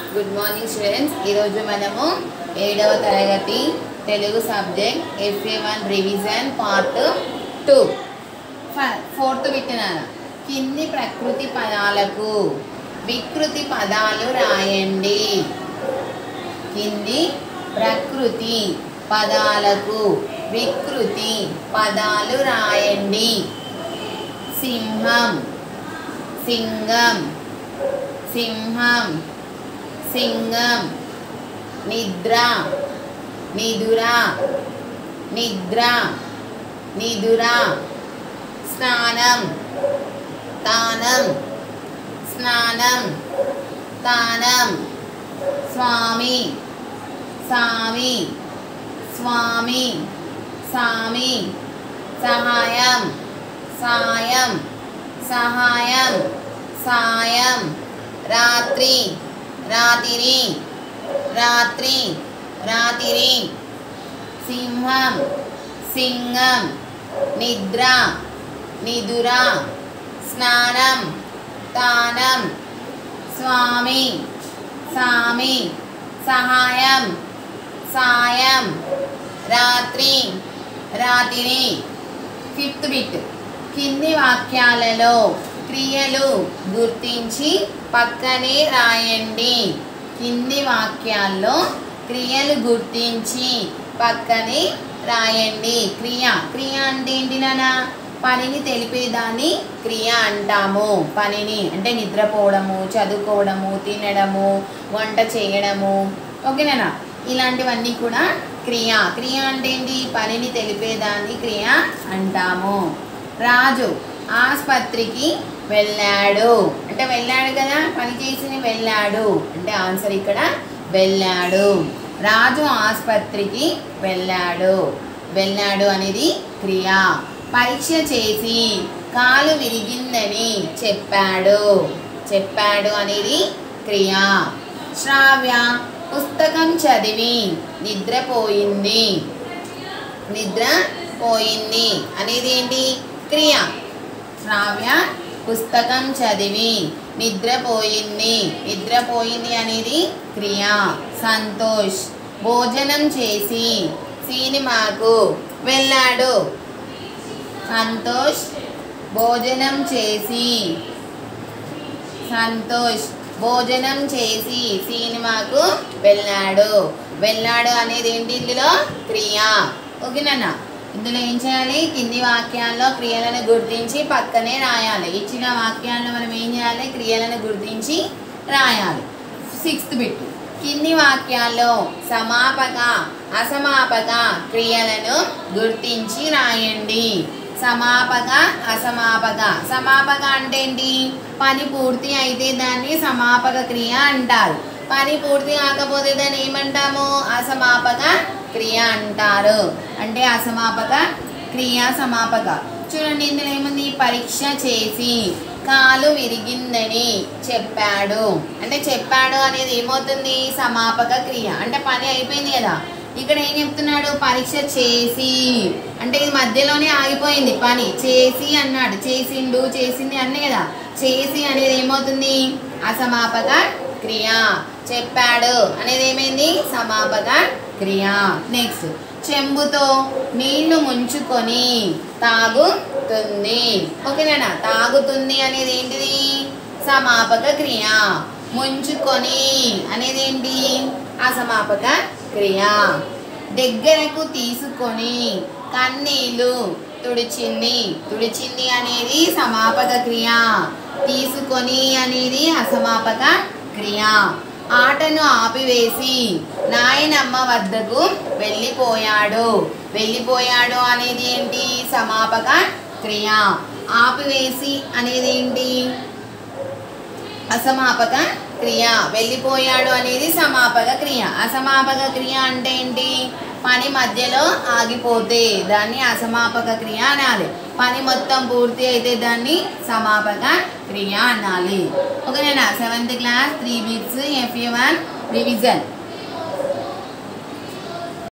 good morning students ఈరోజు మనము ఏడవ తరగతి Telugu subject F A one revision part two fourth విత్తనాల కింది ప్రకృతి పదాలకు వికృతి పదాలు రాయండి కింది ప్రకృతి పదాలకు వికృతి పదాలు రాయండి సింహం సింగం సింహం సింగం నిద్ర నిదుర నిద్ర నిదుర స్నానం తానం స్నానం తానం స్వామి సామి స్వామి సామి సహాయం సాయం సహాయం సాయం రాత్రి రాత్రి రాత్రి రాత్రి సింహం సింగం నిద్ర నిదుర స్నానం తానం స్వామి సామి సహాయం సాయం రాత్రి రాత్రి ఫిఫ్త్ బిట్ కింది వాక్యాలలో క్రియలు గుర్తించి పక్కనే రాయండి కింది వాక్యాల్లో క్రియలు గుర్తించి పక్కనే రాయండి క్రియ క్రియ అంటే ఏంటి నాన్న పనిని తెలిపేదాన్ని క్రియ అంటాము పనిని అంటే నిద్రపోవడము చదువుకోవడము తినడము వంట చేయడము ఓకేనా ఇలాంటివన్నీ కూడా క్రియ క్రియ అంటే ఏంటి పనిని తెలిపేదాన్ని క్రియ అంటాము రాజు ఆసుపత్రికి వెళ్ళాడు అంటే వెళ్ళాడు కదా పని చేసి వెళ్ళాడు అంటే ఆన్సర్ ఇక్కడ వెళ్ళాడు రాజు ఆసుపత్రికి వెళ్ళాడు వెళ్ళాడు అనేది క్రియ పరీక్ష చేసి కాలు విరిగిందని చెప్పాడు చెప్పాడు అనేది క్రియ శ్రావ్య పుస్తకం చదివి నిద్రపోయింది నిద్ర పోయింది అనేది ఏంటి క్రియ శ్రావ్య పుస్తకం చదివి నిద్రపోయింది నిద్రపోయింది అనేది క్రియ సంతోష్ భోజనం చేసి సినిమాకు వెళ్ళాడు సంతోష్ భోజనం చేసి సంతోష్ భోజనం చేసి సినిమాకు వెళ్ళాడు వెళ్ళాడు అనేది ఏంటి ఇందులో క్రియ ఓకేనా ఇందులో ఏం చేయాలి కింది వాక్యాల్లో క్రియలను గుర్తించి పక్కనే రాయాలి ఇచ్చిన వాక్యాల్లో మనం ఏం చేయాలి క్రియలను గుర్తించి రాయాలి సిక్స్త్ బిట్ కింది వాక్యాల్లో సమాపక అసమాపక క్రియలను గుర్తించి రాయండి సమాపక అసమాపక సమాపక అంటే ఏంటి పని పూర్తి అయితే దాన్ని సమాపక క్రియ అంటారు పని పూర్తి కాకపోతే దాన్ని ఏమంటాము అసమాపక క్రియ అంటారు అంటే అసమాపక క్రియ సమాపక చూడండి ఇందులో ఏముంది పరీక్ష చేసి కాలు విరిగిందని చెప్పాడు అంటే చెప్పాడు అనేది ఏమవుతుంది సమాపక క్రియ అంటే పని అయిపోయింది కదా ఇక్కడ ఏం చెప్తున్నాడు పరీక్ష చేసి అంటే ఇది మధ్యలోనే ఆగిపోయింది పని చేసి అన్నాడు చేసిండు చేసింది అన్నీ కదా చేసి అనేది ఏమవుతుంది అసమాపక క్రియ చెప్పాడు అనేది ఏమైంది సమాపక క్రియ నెక్స్ట్ చెంబుతో నీళ్లు ముంచుకొని తాగుతుంది ఓకేనా తాగుతుంది అనేది ఏంటిది సమాపక క్రియ ముంచుకొని అనేది ఏంటి అసమాపక క్రియ దగ్గరకు తీసుకొని కన్నీళ్ళు తుడిచింది తుడిచింది అనేది సమాపక క్రియ తీసుకొని అనేది అసమాపక క్రియ ఆటను ఆపివేసి నాయనమ్మ వద్దకు వెళ్ళిపోయాడు వెళ్ళిపోయాడు అనేది ఏంటి సమాపక క్రియ ఆపివేసి అనేది ఏంటి అసమాపక క్రియ వెళ్ళిపోయాడు అనేది సమాపక క్రియ అసమాపక క్రియ అంటే ఏంటి పని మధ్యలో ఆగిపోతే దాన్ని అసమాపక క్రియ అనాలి పని మొత్తం పూర్తి అయితే దాన్ని సమాపక క్రియ అనాలి ఓకేనా seventh class three bits F A one revision